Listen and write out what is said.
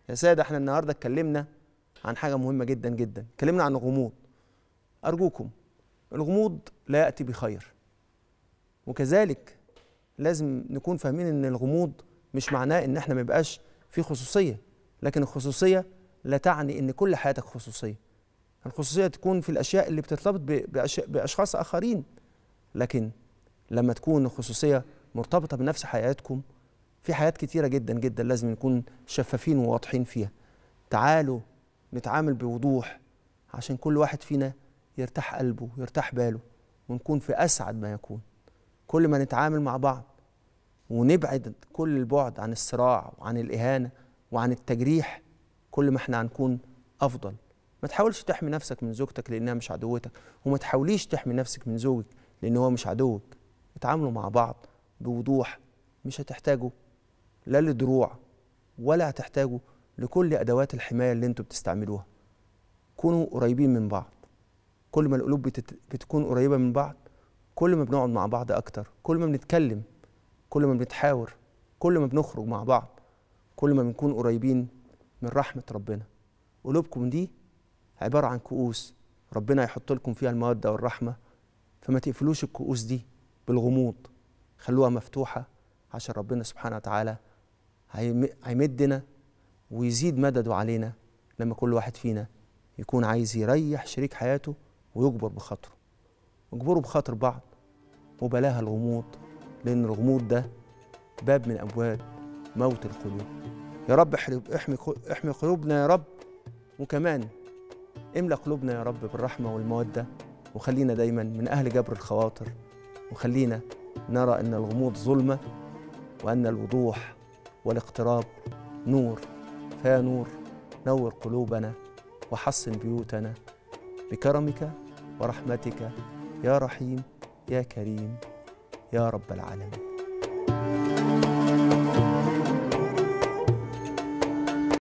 يا ساده احنا النهارده اتكلمنا عن حاجه مهمه جدا جدا اتكلمنا عن الغموض ارجوكم الغموض لا ياتي بخير وكذلك لازم نكون فاهمين ان الغموض مش معناه ان احنا ما يبقاش في خصوصيه لكن الخصوصيه لا تعني ان كل حياتك خصوصيه الخصوصيه تكون في الاشياء اللي بترتبط باشخاص اخرين لكن لما تكون الخصوصيه مرتبطه بنفس حياتكم في حياة كتيرة جدا جدا لازم نكون شفافين وواضحين فيها تعالوا نتعامل بوضوح عشان كل واحد فينا يرتاح قلبه يرتاح باله ونكون في أسعد ما يكون كل ما نتعامل مع بعض ونبعد كل البعد عن الصراع وعن الإهانة وعن التجريح كل ما احنا هنكون أفضل ما تحاولش تحمي نفسك من زوجتك لأنها مش عدوتك وما تحاوليش تحمي نفسك من زوجك لأن هو مش عدوك اتعاملوا مع بعض بوضوح مش هتحتاجوا لا لدروع ولا هتحتاجوا لكل ادوات الحمايه اللي انتوا بتستعملوها كونوا قريبين من بعض كل ما القلوب بتت... بتكون قريبه من بعض كل ما بنقعد مع بعض اكتر كل ما بنتكلم كل ما بنتحاور كل ما بنخرج مع بعض كل ما بنكون قريبين من رحمه ربنا قلوبكم دي عباره عن كؤوس ربنا يحط لكم فيها الموده والرحمه فما تقفلوش الكؤوس دي بالغموض خلوها مفتوحه عشان ربنا سبحانه وتعالى هيمدنا ويزيد مدده علينا لما كل واحد فينا يكون عايز يريح شريك حياته ويجبر بخاطره اجبروا بخاطر بعض وبلاها الغموض لأن الغموض ده باب من أبواب موت القلوب يا رب احمي احمي قلوبنا يا رب وكمان املى قلوبنا يا رب بالرحمة والمودة وخلينا دايما من أهل جبر الخواطر وخلينا نرى أن الغموض ظلمة وأن الوضوح والاقتراب نور فيا نور نور قلوبنا وحصن بيوتنا بكرمك ورحمتك يا رحيم يا كريم يا رب العالمين